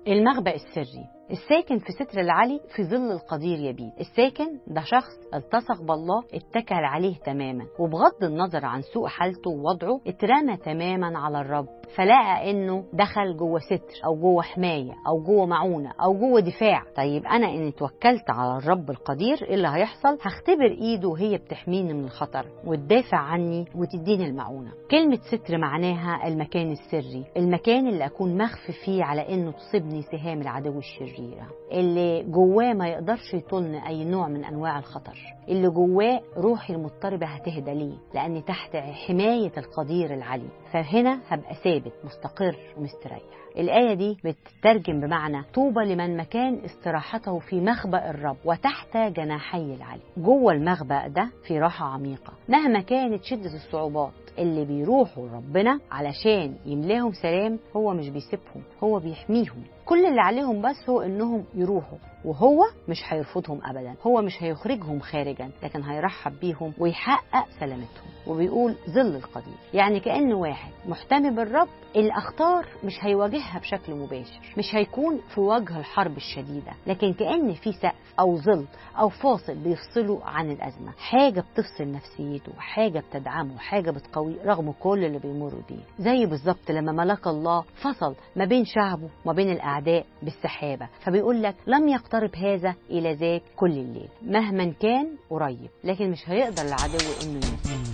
المخبأ السري الساكن في ستر العلي في ظل القدير يبيد الساكن ده شخص التصق بالله اتكل عليه تماما وبغض النظر عن سوء حالته ووضعه اترمى تماما على الرب فلقى انه دخل جوه ستر او جوه حمايه او جوه معونه او جوه دفاع طيب انا ان اتوكلت على الرب القدير ايه اللي هيحصل هختبر ايده وهي بتحميني من الخطر وتدافع عني وتديني المعونه كلمه ستر معناها المكان السري المكان اللي اكون مخفي فيه على انه تصيبني سهام العدو الشريره اللي جواه ما يقدرش يطولني اي نوع من انواع الخطر اللي جواه روحي المضطربه هتهدى ليه لاني تحت حمايه القدير العلي فهنا هبقى ثابت مستقر ومستريح الآية دي بتترجم بمعنى طوبى لمن مكان استراحته في مخبأ الرب وتحت جناحي العلي جوه المخبأ ده في راحة عميقة مهما كانت شدة الصعوبات اللي بيروحوا ربنا علشان يملاهم سلام هو مش بيسيبهم هو بيحميهم كل اللي عليهم بس هو انهم يروحوا وهو مش هيرفضهم ابدا هو مش هيخرجهم خارجا لكن هيرحب بيهم ويحقق سلامتهم وبيقول ظل القدير يعني كأن واحد محتمي بالرب الأخطار مش هيواجهها بشكل مباشر مش هيكون في وجه الحرب الشديدة لكن كأن في سقف أو ظل أو فاصل بيفصله عن الأزمة حاجة بتفصل نفسيته حاجة بتدعمه حاجة بتقويه رغم كل اللي بيمر بيه زي بالظبط لما ملك الله فصل ما بين شعبه وما بين الأعداء بالسحابة فبيقول لك لم يقترب هذا إلى ذاك كل الليل مهما كان قريب لكن مش هيقدر العدو إنه ينسى